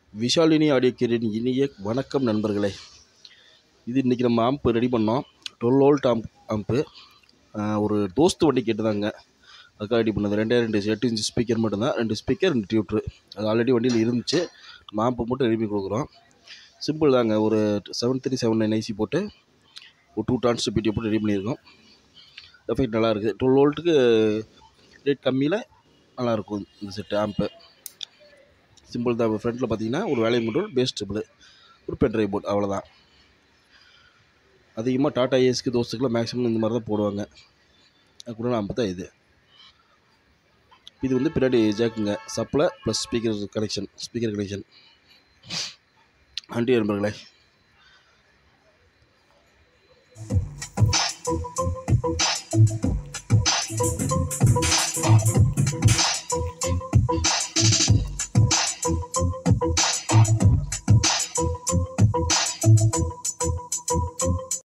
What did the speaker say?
Vishalini audio கேரின் இனிய வணக்கம் நண்பர்களே இது இன்றைக்கி நம்ம ஆம்ப் ரெடி பண்ணோம் டுவெல் வோல்ட் ஆம்ப் ஆம்ப்பு ஒரு தோஸ்து வண்டி கேட்டுதாங்க அதுக்காக ரெடி பண்ணது ரெண்டே ரெண்டு எட்டு இன்ச்சு ஸ்பீக்கர் மட்டும்தான் ரெண்டு ஸ்பீக்கர் ரெண்டு டியூட்ரு அது ஆல்ரெடி வண்டியில் இருந்துச்சு நம்ம ஆம்பை மட்டும் ரெடி பண்ணி கொடுக்குறோம் சிம்பிள் தாங்க ஒரு seven three seven nine IC போட்டு ஒரு டூ டான்ஸ் பிடிஓ போட்டு ரெடி பண்ணியிருக்கோம் எஃபெக்ட் நல்லா இருக்குது டுவெல் வோல்ட்டுக்கு ரேட் கம்மியில் நல்லாயிருக்கும் இந்த செட்டு ஆம்ப்பு சிம்பிள் தான் ஃப்ரண்ட்டில் பார்த்தீங்கன்னா ஒரு வேலையை மட்டும் பேஸ் ட்ரிபிள் ஒரு பென்ட்ரைவ் போர்ட் அவ்வளோதான் அதிகமாக டாடா ஏஸ்க்கு தோஸ்துக்குலாம் மேக்ஸிமம் இந்த மாதிரி தான் போடுவாங்க அதுக்குள்ள ஆம்பு தான் இது இது வந்து பின்னாடி ஜாக்குங்க சப்பில் plus speaker connection speaker connection நன்றி நண்பர்களே